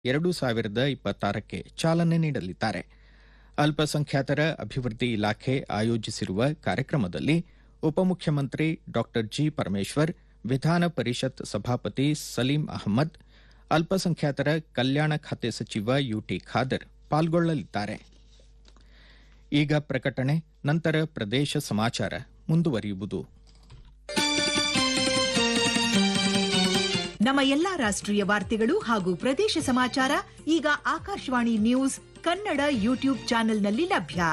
ಎರಡು ಸಾವಿರದ ಇಪ್ಪತ್ತಾರಕ್ಕೆ ಚಾಲನೆ ನೀಡಲಿದ್ದಾರೆ ಅಲ್ಪಸಂಖ್ಯಾತರ ಅಭಿವೃದ್ಧಿ ಇಲಾಖೆ ಆಯೋಜಿಸಿರುವ ಕಾರ್ಯಕ್ರಮದಲ್ಲಿ ಉಪಮುಖ್ಯಮಂತ್ರಿ ಡಾ ಜಿ ಪರಮೇಶ್ವರ್ ವಿಧಾನ ಪರಿಷತ್ ಸಭಾಪತಿ ಸಲೀಂ ಅಹಮದ್ ಅಲ್ಪಸಂಖ್ಯಾತರ ಕಲ್ಯಾಣ ಖಾತೆ ಸಚಿವ ಯುಟಿ ಖಾದರ್ ಪಾಲ್ಗೊಳ್ಳಲಿದ್ದಾರೆ ಈಗ ಪ್ರಕಟಣೆ ನಂತರ ಪ್ರದೇಶ ಸಮಾಚಾರ ಮುಂದುವರಿಯುವುದು ನಮ್ಮ ಎಲ್ಲಾ ರಾಷ್ಟ್ರೀಯ ವಾರ್ತೆಗಳು ಹಾಗೂ ಪ್ರದೇಶ ಸಮಾಚಾರ ಈಗ ಆಕಾಶವಾಣಿ ನ್ಯೂಸ್ ಕನ್ನಡ ಯೂಟ್ಯೂಬ್ ಚಾನೆಲ್ನಲ್ಲಿ ಲಭ್ಯ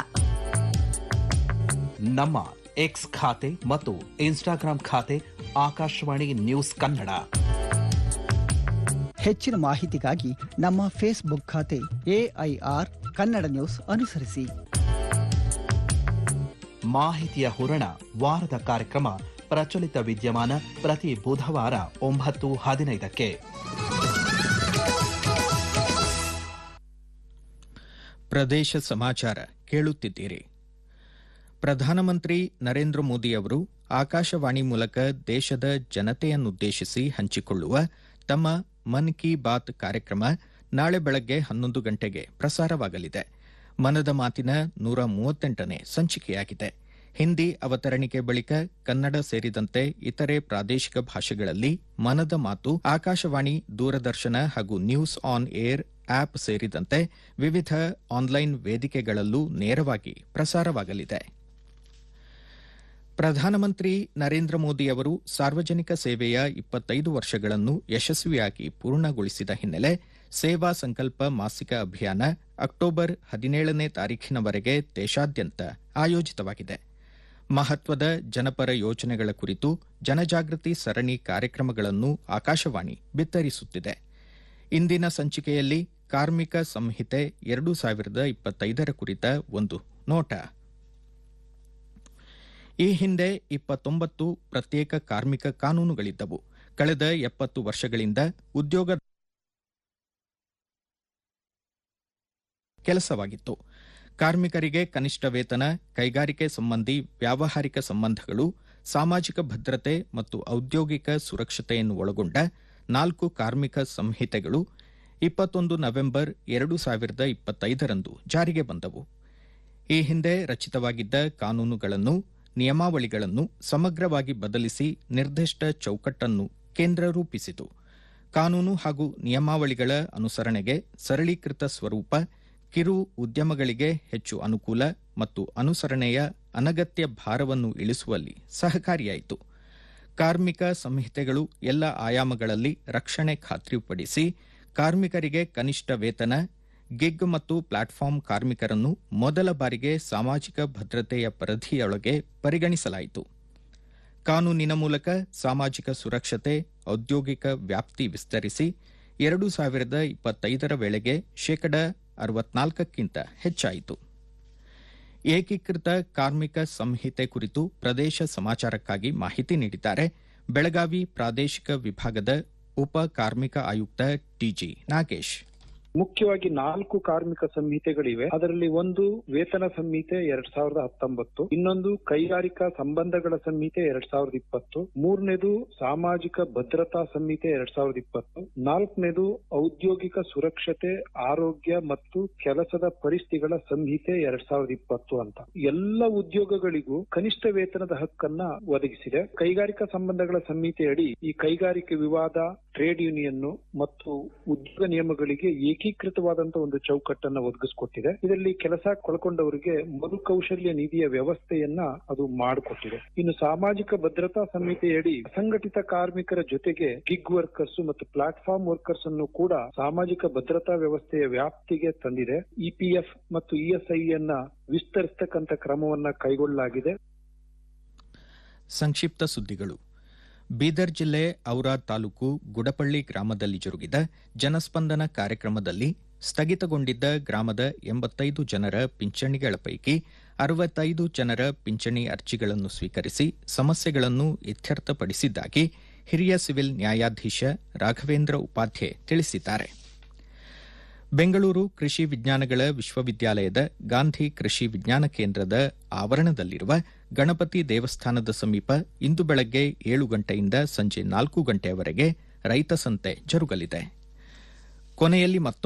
ನಮ್ಮ ಎಕ್ಸ್ ಖಾತೆ ಮತ್ತು ಇನ್ಸ್ಟಾಗ್ರಾಂ ಖಾತೆ ಆಕಾಶವಾಣಿ ನ್ಯೂಸ್ ಕನ್ನಡ ಹೆಚ್ಚಿನ ಮಾಹಿತಿಗಾಗಿ ನಮ್ಮ ಫೇಸ್ಬುಕ್ ಖಾತೆ ಎಐಆರ್ ಕನ್ನಡ ನ್ಯೂಸ್ ಅನುಸರಿಸಿ ಮಾಹಿತಿಯ ಹೂರಣ ವಾರದ ಕಾರ್ಯಕ್ರಮ ಪ್ರಚಲಿತ ವಿದ್ಯಮಾನ ಪ್ರತಿ ಬುಧವಾರ ಒಂಬತ್ತು ಹದಿನೈದಕ್ಕೆ ಪ್ರದೇಶ ಸಮಾಚಾರ ಕೇಳುತ್ತಿದ್ದೀರಿ ಪ್ರಧಾನಮಂತ್ರಿ ನರೇಂದ್ರ ಮೋದಿ ಅವರು ಆಕಾಶವಾಣಿ ಮೂಲಕ ದೇಶದ ಜನತೆಯನ್ನುದ್ದೇಶಿಸಿ ಹಂಚಿಕೊಳ್ಳುವ ತಮ್ಮ ಮನ್ ಕಿ ಬಾತ್ ಕಾರ್ಯಕ್ರಮ ನಾಳೆ ಬೆಳಗ್ಗೆ ಹನ್ನೊಂದು ಗಂಟೆಗೆ ಪ್ರಸಾರವಾಗಲಿದೆ ಮನದ ಮಾತಿನ ನೂರ ಮೂವತ್ತೆಂಟನೇ ಸಂಚಿಕೆಯಾಗಿದೆ ಹಿಂದಿ ಅವತರಣಿಕೆ ಬಳಿಕ ಕನ್ನಡ ಸೇರಿದಂತೆ ಇತರೆ ಪ್ರಾದೇಶಿಕ ಭಾಷೆಗಳಲ್ಲಿ ಮನದ ಮಾತು ಆಕಾಶವಾಣಿ ದೂರದರ್ಶನ ಹಾಗೂ ನ್ಯೂಸ್ ಆನ್ ಏರ್ ಆಪ್ ಸೇರಿದಂತೆ ವಿವಿಧ ಆನ್ಲೈನ್ ವೇದಿಕೆಗಳಲ್ಲೂ ನೇರವಾಗಿ ಪ್ರಸಾರವಾಗಲಿದೆ ಪ್ರಧಾನಮಂತ್ರಿ ನರೇಂದ್ರ ಮೋದಿ ಅವರು ಸಾರ್ವಜನಿಕ ಸೇವೆಯ ಇಪ್ಪತ್ತೈದು ವರ್ಷಗಳನ್ನು ಯಶಸ್ವಿಯಾಗಿ ಪೂರ್ಣಗೊಳಿಸಿದ ಹಿನ್ನೆಲೆ ಸೇವಾ ಸಂಕಲ್ಪ ಮಾಸಿಕ ಅಭಿಯಾನ ಅಕ್ಟೋಬರ್ ಹದಿನೇಳನೇ ತಾರೀಖಿನವರೆಗೆ ದೇಶಾದ್ಯಂತ ಆಯೋಜಿತವಾಗಿದೆ ಮಹತ್ವದ ಜನಪರ ಯೋಜನೆಗಳ ಕುರಿತು ಜನಜಾಗೃತಿ ಸರಣಿ ಕಾರ್ಯಕ್ರಮಗಳನ್ನು ಆಕಾಶವಾಣಿ ಬಿತ್ತರಿಸುತ್ತಿದೆ ಇಂದಿನ ಸಂಚಿಕೆಯಲ್ಲಿ ಕಾರ್ಮಿಕ ಸಂಹಿತೆ ಎರಡು ಸಾವಿರದ ಇಪ್ಪತ್ತೈದರ ಕುರಿತ ಒಂದು ನೋಟ ಈ ಹಿಂದೆ ಇಪ್ಪತ್ತೊಂಬತ್ತು ಪ್ರತ್ಯೇಕ ಕಾರ್ಮಿಕ ಕಾನೂನುಗಳಿದ್ದವು ಕಳೆದ ಎಪ್ಪತ್ತು ವರ್ಷಗಳಿಂದ ಉದ್ಯೋಗ ಕೆಲಸವಾಗಿತ್ತು ಕಾರ್ಮಿಕರಿಗೆ ಕನಿಷ್ಠ ವೇತನ ಕೈಗಾರಿಕೆ ಸಂಬಂಧಿ ವ್ಯಾವಹಾರಿಕ ಸಂಬಂಧಗಳು ಸಾಮಾಜಿಕ ಭದ್ರತೆ ಮತ್ತು ಔದ್ಯೋಗಿಕ ಸುರಕ್ಷತೆಯನ್ನು ಒಳಗೊಂಡ ನಾಲ್ಕು ಕಾರ್ಮಿಕ ಸಂಹಿತೆಗಳು ಇಪ್ಪತ್ತೊಂದು ನವೆಂಬರ್ ಎರಡು ಸಾವಿರದ ಇಪ್ಪತ್ತೈದರಂದು ಜಾರಿಗೆ ಬಂದವು ಈ ಹಿಂದೆ ರಚಿತವಾಗಿದ್ದ ಕಾನೂನುಗಳನ್ನು ನಿಯಮಾವಳಿಗಳನ್ನು ಸಮಗ್ರವಾಗಿ ಬದಲಿಸಿ ನಿರ್ದಿಷ್ಟ ಚೌಕಟ್ಟನ್ನು ಕೇಂದ್ರ ರೂಪಿಸಿತು ಕಾನೂನು ಹಾಗೂ ನಿಯಮಾವಳಿಗಳ ಅನುಸರಣೆಗೆ ಸರಳೀಕೃತ ಸ್ವರೂಪ ಕಿರು ಉದ್ಯಮಗಳಿಗೆ ಹೆಚ್ಚು ಅನುಕೂಲ ಮತ್ತು ಅನುಸರಣೆಯ ಅನಗತ್ಯ ಭಾರವನ್ನು ಇಳಿಸುವಲ್ಲಿ ಸಹಕಾರಿಯಾಯಿತು ಕಾರ್ಮಿಕ ಸಂಹಿತೆಗಳು ಎಲ್ಲ ಆಯಾಮಗಳಲ್ಲಿ ರಕ್ಷಣೆ ಖಾತ್ರಿಪಡಿಸಿ ಕಾರ್ಮಿಕರಿಗೆ ಕನಿಷ್ಠ ವೇತನ ಗಿಗ್ ಮತ್ತು ಪ್ಲಾಟ್ಫಾರ್ಮ್ ಕಾರ್ಮಿಕರನ್ನು ಮೊದಲ ಬಾರಿಗೆ ಸಾಮಾಜಿಕ ಭದ್ರತೆಯ ಪರಿಧಿಯೊಳಗೆ ಪರಿಗಣಿಸಲಾಯಿತು ಕಾನೂನಿನ ಮೂಲಕ ಸಾಮಾಜಿಕ ಸುರಕ್ಷತೆ ಔದ್ಯೋಗಿಕ ವ್ಯಾಪ್ತಿ ವಿಸ್ತರಿಸಿ ಎರಡು ಸಾವಿರದ ಇಪ್ಪತ್ತೈದರ ವೇಳೆಗೆ ಶೇಕಡ ಅರವತ್ನಾಲ್ಕಕ್ಕಿಂತ ಹೆಚ್ಚಾಯಿತು ಏಕೀಕೃತ ಕಾರ್ಮಿಕ ಸಂಹಿತೆ ಕುರಿತು ಪ್ರದೇಶ ಸಮಾಚಾರಕ್ಕಾಗಿ ಮಾಹಿತಿ ನೀಡಿದ್ದಾರೆ ಬೆಳಗಾವಿ ಪ್ರಾದೇಶಿಕ ವಿಭಾಗದ ಉಪ ಕಾರ್ಮಿಕ ಆಯುಕ್ತ ಟಿಜಿ ನಾಗೇಶ್ ಮುಖ್ಯವಾಗಿ ನಾಲ್ಕು ಕಾರ್ಮಿಕ ಸಂಹಿತೆಗಳಿವೆ ಅದರಲ್ಲಿ ಒಂದು ವೇತನ ಸಂಹಿತೆ ಎರಡ್ ಸಾವಿರದ ಹತ್ತೊಂಬತ್ತು ಇನ್ನೊಂದು ಕೈಗಾರಿಕಾ ಸಂಬಂಧಗಳ ಸಂಹಿತೆ ಎರಡ್ ಸಾವಿರದ ಇಪ್ಪತ್ತು ಮೂರನೇದು ಸಾಮಾಜಿಕ ಭದ್ರತಾ ಸಂಹಿತೆ ಎರಡ್ ಸಾವಿರದ ಇಪ್ಪತ್ತು ನಾಲ್ಕನೇದು ಔದ್ಯೋಗಿಕ ಸುರಕ್ಷತೆ ಆರೋಗ್ಯ ಮತ್ತು ಕೆಲಸದ ಪರಿಸ್ಥಿತಿಗಳ ಸಂಹಿತೆ ಎರಡ್ ಸಾವಿರದ ಇಪ್ಪತ್ತು ಅಂತ ಎಲ್ಲ ಉದ್ಯೋಗಗಳಿಗೂ ಕನಿಷ್ಠ ವೇತನದ ಹಕ್ಕನ್ನ ಒದಗಿಸಿದೆ ಕೈಗಾರಿಕಾ ಸಂಬಂಧಗಳ ಸಂಹಿತೆಯಡಿ ಈ ಕೈಗಾರಿಕೆ ವಿವಾದ ಟ್ರೇಡ್ ಯೂನಿಯನ್ ಮತ್ತು ಉದ್ಯೋಗ ನಿಯಮಗಳಿಗೆ ಏಕೀಕೃತವಾದಂತಹ ಒಂದು ಚೌಕಟ್ಟನ್ನ ಒದಗಿಸಿಕೊಟ್ಟಿದೆ ಇದರಲ್ಲಿ ಕೆಲಸ ಕಳ್ಕೊಂಡವರಿಗೆ ಮರುಕೌಶಲ್ಯ ನಿಧಿಯ ವ್ಯವಸ್ಥೆಯನ್ನ ಅದು ಮಾಡಿಕೊಟ್ಟಿದೆ ಇನ್ನು ಸಾಮಾಜಿಕ ಭದ್ರತಾ ಸಂಹಿತೆಯಡಿ ಅಸಂಘಟಿತ ಕಾರ್ಮಿಕರ ಜೊತೆಗೆ ಗಿಗ್ ವರ್ಕರ್ಸ್ ಮತ್ತು ಪ್ಲಾಟ್ಫಾರ್ಮ್ ವರ್ಕರ್ಸ್ ಅನ್ನು ಕೂಡ ಸಾಮಾಜಿಕ ಭದ್ರತಾ ವ್ಯವಸ್ಥೆಯ ವ್ಯಾಪ್ತಿಗೆ ತಂದಿದೆ ಇಪಿಎಫ್ ಮತ್ತು ಇಎಸ್ಐ ಅನ್ನ ವಿಸ್ತರಿಸತಕ್ಕಂತ ಕ್ರಮವನ್ನ ಕೈಗೊಳ್ಳಲಾಗಿದೆ ಸಂಕ್ಷಿಪ್ತ ಸುದ್ದಿಗಳು ಬೀದರ್ ಜಿಲ್ಲೆ ಔರಾದ್ ತಾಲೂಕು ಗುಡಪಳ್ಳಿ ಗ್ರಾಮದಲ್ಲಿ ಜರುಗಿದ ಜನಸ್ಪಂದನ ಕಾರ್ಯಕ್ರಮದಲ್ಲಿ ಸ್ಥಗಿತಗೊಂಡಿದ್ದ ಗ್ರಾಮದ ಎಂಬತ್ತೈದು ಜನರ ಪಿಂಚಣಿಗಳ ಪೈಕಿ ಅರವತ್ತೈದು ಜನರ ಪಿಂಚಣಿ ಅರ್ಜಿಗಳನ್ನು ಸ್ವೀಕರಿಸಿ ಸಮಸ್ಯೆಗಳನ್ನು ಇತ್ಯರ್ಥಪಡಿಸಿದ್ದಾಗಿ ಹಿರಿಯ ಸಿವಿಲ್ ನ್ಯಾಯಾಧೀಶ ರಾಘವೇಂದ್ರ ಉಪಾಧ್ಯೆ ತಿಳಿಸಿದ್ದಾರೆ ಬೆಂಗಳೂರು ಕೃಷಿ ವಿಜ್ಞಾನಗಳ ವಿಶ್ವವಿದ್ಯಾಲಯದ ಗಾಂಧಿ ಕೃಷಿ ವಿಜ್ಞಾನ ಕೇಂದ್ರದ ಆವರಣದಲ್ಲಿರುವ ಗಣಪತಿ ದೇವಸ್ಥಾನದ ಸಮೀಪ ಇಂದು ಬೆಳಗ್ಗೆ ಏಳು ಗಂಟೆಯಿಂದ ಸಂಜೆ ನಾಲ್ಕು ಗಂಟೆಯವರೆಗೆ ರೈತ ಸಂತೆ ಜರುಗಲಿದೆ ಕೊನೆಯಲ್ಲಿ ಮತ್ತೊಮ್ಮೆ